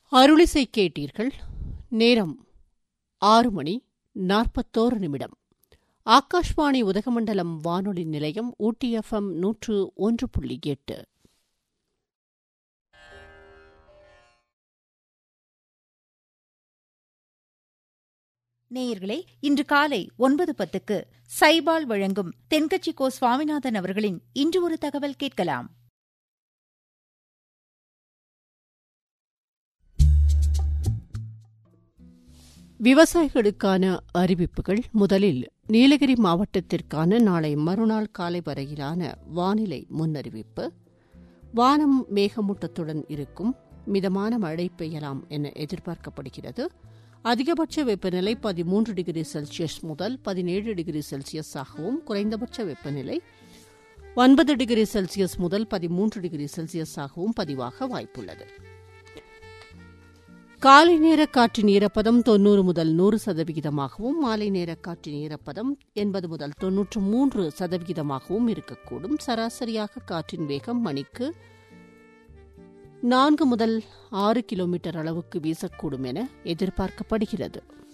அருளிசை கேட்டீர்கள் நேரம் ஆறு மணி நாற்பத்தோரு நிமிடம் ஆகாஷ்வாணி உதகமண்டலம் வானொலி நிலையம் ஊட்டி எஃப்எம் நூற்று ஒன்று புள்ளி எட்டு நேயர்களே இன்று காலை ஒன்பது பத்துக்கு சைபால் வழங்கும் தென்கட்சி கோ சுவாமிநாதன் அவர்களின் இன்று ஒரு தகவல் கேட்கலாம் விவசாயிகளுக்கான அறிவிப்புகள் முதலில் நீலகிரி மாவட்டத்திற்கான நாளை மறுநாள் காலை வரையிலான வானிலை முன்னறிவிப்பு வானம் மேகமூட்டத்துடன் இருக்கும் மிதமான மழை பெய்யலாம் என எதிர்பார்க்கப்படுகிறது அதிகபட்ச வெப்பநிலை பதிமூன்று டிகிரி செல்சியஸ் முதல் பதினேழு டிகிரி செல்சியஸாகவும் குறைந்தபட்ச வெப்பநிலை ஒன்பது டிகிரி செல்சியஸ் முதல் பதிமூன்று டிகிரி செல்சியஸாகவும் பதிவாக வாய்ப்புள்ளது காலை நேர காற்றின் ஈரப்பதம் தொன்னூறு முதல் நூறு சதவிகிதமாகவும் மாலை நேர காற்றின் ஈரப்பதம் எண்பது முதல் தொன்னூற்று மூன்று சதவிகிதமாகவும் இருக்கக்கூடும் சராசரியாக காற்றின் வேகம் மணிக்கு நான்கு முதல் ஆறு கிலோமீட்டர் அளவுக்கு வீசக்கூடும் என எதிர்பார்க்கப்படுகிறது